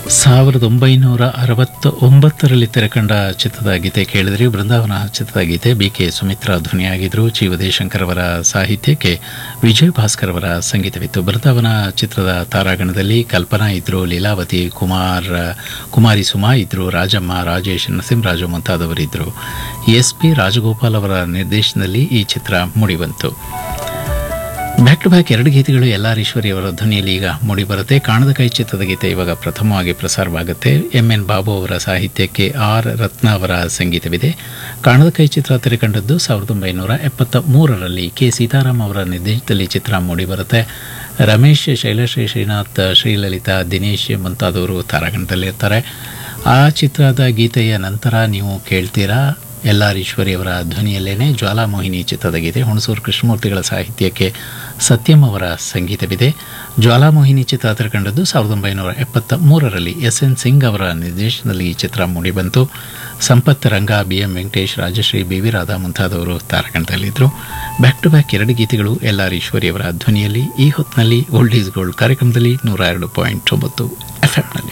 ಸಾವಿರದ ಒಂಬೈನೂರ ಅರವತ್ತ ಒಂಬತ್ತರಲ್ಲಿ ತೆರೆಕಂಡ ಚಿತ್ರದ ಗೀತೆ ಕೇಳಿದ್ರಿ ಬೃಂದಾವನ ಚಿತ್ರದ ಗೀತೆ ಬಿ ಕೆ ಸುಮಿತ್ರಾ ಧ್ವನಿಯಾಗಿದ್ದರು ಜಿ ಉದಯಶಂಕರ್ ಅವರ ಸಾಹಿತ್ಯಕ್ಕೆ ವಿಜಯ್ ಭಾಸ್ಕರ್ ಅವರ ಸಂಗೀತವಿತ್ತು ಬೃಂದಾವನ ಚಿತ್ರದ ತಾರಾಗಣದಲ್ಲಿ ಕಲ್ಪನಾ ಇದ್ರು ಲೀಲಾವತಿ ಕುಮಾರ್ ಕುಮಾರಿ ಸುಮಾ ಇದ್ರು ರಾಜಮ್ಮ ರಾಜೇಶ್ ನರಸಿಂಹರಾಜು ಮುಂತಾದವರಿದ್ದರು ಎಸ್ ಪಿ ರಾಜಗೋಪಾಲ್ ಅವರ ನಿರ್ದೇಶನದಲ್ಲಿ ಈ ಚಿತ್ರ ಮೂಡಿಬಂತು ಬ್ಯಾಕ್ ಟು ಬ್ಯಾಕ್ ಎರಡು ಗೀತೆಗಳು ಎಲ್ ಆರ್ ಈಶ್ವರಿ ಅವರ ಧ್ವನಿಯಲ್ಲಿ ಈಗ ಮೂಡಿಬರುತ್ತೆ ಕಾಣದ ಕೈ ಚಿತ್ರದ ಗೀತೆ ಇವಾಗ ಪ್ರಥಮವಾಗಿ ಪ್ರಸಾರವಾಗುತ್ತೆ ಎಂ ಎನ್ ಬಾಬು ಅವರ ಸಾಹಿತ್ಯಕ್ಕೆ ಆರ್ ರತ್ನ ಅವರ ಸಂಗೀತವಿದೆ ಕಾಣದ ಕೈ ಚಿತ್ರ ತೆರೆಕಂಡದ್ದು ಸಾವಿರದ ಒಂಬೈನೂರ ಎಪ್ಪತ್ತ ಮೂರರಲ್ಲಿ ಕೆ ಸೀತಾರಾಮ್ ಅವರ ನಿರ್ದೇಶನದಲ್ಲಿ ಚಿತ್ರ ಮೂಡಿಬರುತ್ತೆ ರಮೇಶ್ ಶೈಲಶ್ರೀ ಶ್ರೀನಾಥ್ ಶ್ರೀಲಲಿತಾ ದಿನೇಶ್ ಮುಂತಾದವರು ತಾರಾಗಣದಲ್ಲಿರ್ತಾರೆ ಆ ಚಿತ್ರದ ಗೀತೆಯ ನಂತರ ನೀವು ಕೇಳ್ತೀರಾ ಎಲ್ ಆರ್ ಈಶ್ವರಿ ಅವರ ಧ್ವನಿಯಲ್ಲೇನೆ ಜ್ವಾಲಾಮೋಹಿನಿ ಚಿತ್ರದ ಗೀತೆ ಹುಣಸೂರು ಕೃಷ್ಣಮೂರ್ತಿಗಳ ಸಾಹಿತ್ಯಕ್ಕೆ ಸತ್ಯಂ ಅವರ ಸಂಗೀತವಿದೆ ಜ್ವಾಲಾಮೋಹಿನಿ ಚಿತ್ರ ತೆರೆಕಂಡದ್ದು ಸಾವಿರದ ಒಂಬೈನೂರ ಎಪ್ಪತ್ತ ಮೂರರಲ್ಲಿ ಎಸ್ ಎನ್ ಸಿಂಗ್ ಅವರ ನಿರ್ದೇಶನದಲ್ಲಿ ಈ ಚಿತ್ರ ಮೂಡಿಬಂತು Sampath Ranga B M Venkatesh Rajashree B V Radha ಮುಂತಾದವರು ತಾರಕಂಡದಲ್ಲಿದ್ದರು ಬ್ಯಾಕ್ ಟು ಬ್ಯಾಕ್ ಎರಡು ಗೀತೆಗಳು ಎಲ್ ಆರ್ ಈಶ್ವರಿ ಅವರ ಧ್ವನಿಯಲ್ಲಿ ಈ ಹೊತ್ತಿನಲ್ಲಿ ಓಲ್ಡ್ ಈಸ್ ಗೋಲ್ಡ್ ಕಾರ್ಯಕ್ರಮದಲ್ಲಿ ನೂರ ಎರಡು ಪಾಯಿಂಟ್ ಒಂಬತ್ತು ಎಫ್ಎಂನಲ್ಲಿ